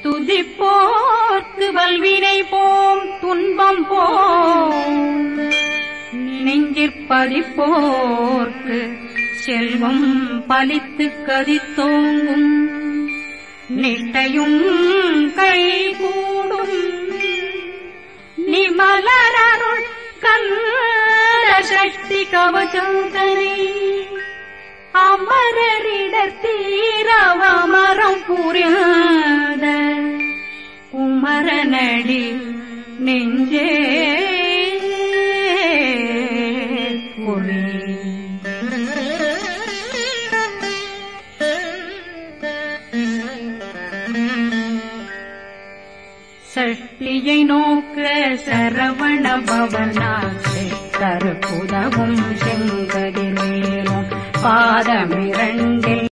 துதிப்போர்க்கு வல்வினை போம் துன்பம் போம் நெஞ்சிற்பதிப்போர்க்கு செல்வம் பலித்து கதித்தோங்கும் நிட்டையும் கை கூடும் நிமலரருள் கந்த சக்தி கவச்சந்தனை அமரரிடர் தீரவமரம் புரியாத குமரனடி நெஞ்சே குறி சஷ்டியை நோக்க சரவண பவனாசை கருப்புதவும் செங்கதிர் மேலும் பாதமிரண்டில்